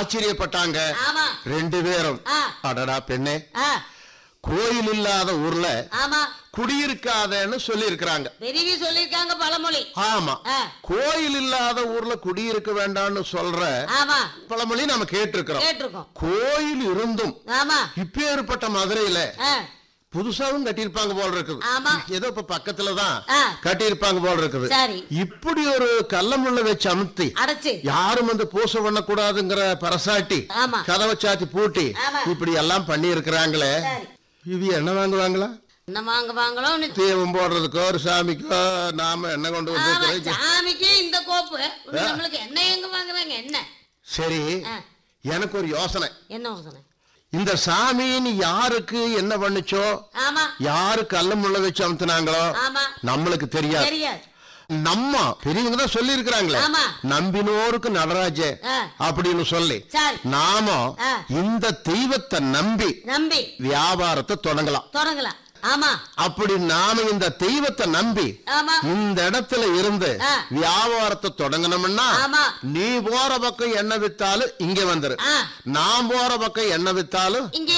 ஆச்சரியப்பட்டாங்க ஆமா ரெண்டு பேரும் ஆ. அடடா பெண்ணே ஆ, கோயில் இல்லாத ஊர்ல ஆமா குடியிருக்காதன்னு சொல்லி இருக்கிறாங்க பெரியவி சொல்லிருக்காங்க பழமொழி ஆமா ஆ, கோயில் இல்லாத ஊர்ல குடியிருக்க வேண்டாம்னு சொல்ற ஆமா பழமொழி நம்ம கேட்டிருக்கிறோம் கேட்டிருக்கோம் கோயில் இருந்தும் ஆமா இப்பேற்பட்ட மதுரையில ஆ, புதுசாவும் கட்டியிருப்பாங்க போல இருக்குது ஆமா. ஏதோ இப்ப பக்கத்துலதான் ஆ. கட்டியிருப்பாங்க போல இருக்குது சரி இப்படி ஒரு கல்லமுள்ள வச்சு அமுத்தி அடைச்சு யாரும் வந்து பூச பண்ணக்கூடாதுங்கிற பரசாட்டி ஆமா. கதவை சாத்தி பூட்டி ஆமா. இப்படி எல்லாம் பண்ணி இருக்கிறாங்களே சரி இது என்ன வாங்குவாங்களா என்ன வாங்க வாங்கலாம் தீபம் போடுறதுக்கோ ஒரு சாமிக்கோ நாம என்ன கொண்டு வந்து ஆமா வைக்கிறது? சாமிக்கு இந்த கோப்பு நம்மளுக்கு என்ன எங்க வாங்குறாங்க என்ன சரி ஆ, எனக்கு ஒரு யோசனை என்ன யோசனை இந்த சாமின்னு யாருக்கு என்ன பண்ணுச்சோ ஆமா யாரு கல்ல முள்ள வச்சு அமுத்துனாங்களோ ஆமா நம்மளுக்கு தெரியாது தெரியாது நம்ம பெரியவங்க தான் சொல்லி இருக்கிறாங்களே ஆமா. நம்பினோருக்கு நடராஜ ஆ. அப்படின்னு சொல்லி சரி நாம ஆ. இந்த தெய்வத்தை நம்பி நம்பி வியாபாரத்தை தொடங்கலாம் தொடங்கலாம் ஆமா அப்படி நாம இந்த தெய்வத்தை நம்பி ஆமா இந்த இடத்துல இருந்து ஆ. வியாபாரத்தை தொடங்கணும்னா ஆமா நீ போற பக்கம் என்ன வித்தாலும் இங்க வந்துரு ஆ நான் போற பக்கம் என்ன வித்தாலும் இங்க